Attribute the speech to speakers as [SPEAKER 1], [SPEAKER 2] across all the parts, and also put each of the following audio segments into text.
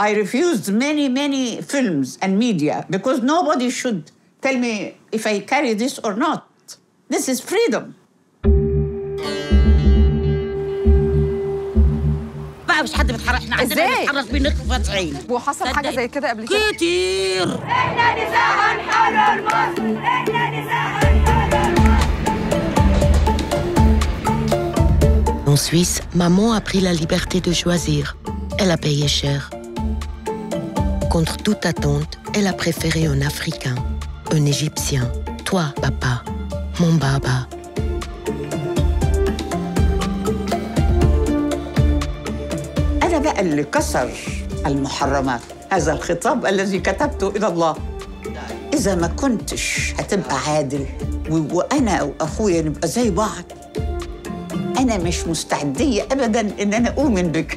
[SPEAKER 1] I refused many, many films and media because nobody should tell me if I carry this or not. This is freedom. بقى مش حد بيتحرك احنا عندنا
[SPEAKER 2] إزاي؟
[SPEAKER 1] بنتحرك بنخفض عين
[SPEAKER 2] وحصل حاجه زي كده قبل كده
[SPEAKER 1] كتير
[SPEAKER 3] احنا نساء حرر مصر احنا نساء حرر مصر
[SPEAKER 4] En Suisse, maman a pris la liberté de choisir. Elle a payé cher. Contre toute attente, elle a préféré un Africain, un Égyptien. Toi, papa, mon baba.
[SPEAKER 1] أنا بقى اللي كسر المحرمات هذا الخطاب الذي كتبته إلى الله إذا ما كنتش هتبقى عادل و- وأنا وأخويا نبقى زي بعض أنا مش مستعدية أبداً إن أنا أؤمن بك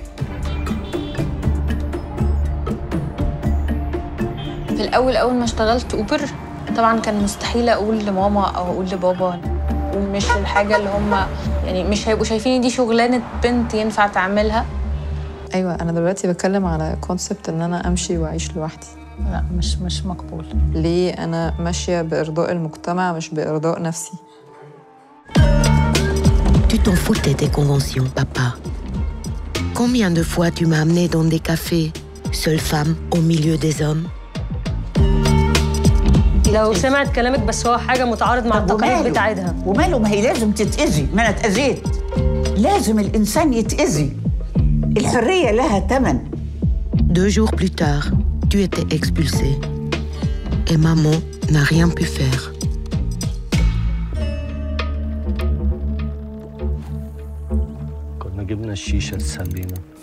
[SPEAKER 5] في الاول اول ما اشتغلت اوبر طبعا كان مستحيل اقول لماما او اقول لبابا مش الحاجه اللي هم يعني مش هيبقوا شايفين دي شغلانه بنت ينفع تعملها
[SPEAKER 2] ايوه انا دلوقتي بتكلم على كونسبت ان انا امشي واعيش لوحدي
[SPEAKER 5] لا مش مش مقبول
[SPEAKER 2] ليه انا ماشيه بارضاء المجتمع مش بارضاء نفسي
[SPEAKER 4] Tu t'en foutais des conventions, papa. Combien de fois tu m'as amené dans des cafés, seule femme au milieu des hommes
[SPEAKER 6] لو سمعت كلامك بس هو حاجه متعارض مع التقاليد
[SPEAKER 1] وماله؟
[SPEAKER 6] بتاعتها
[SPEAKER 1] وماله ما هي لازم تتأذي ما أنا اتأذيت لازم الإنسان يتأذي الحرية لها ثمن
[SPEAKER 4] Deux jours plus tard, tu étais expulsé. Et maman n'a rien pu faire.
[SPEAKER 7] كنا جبنا الشيشة تسلينا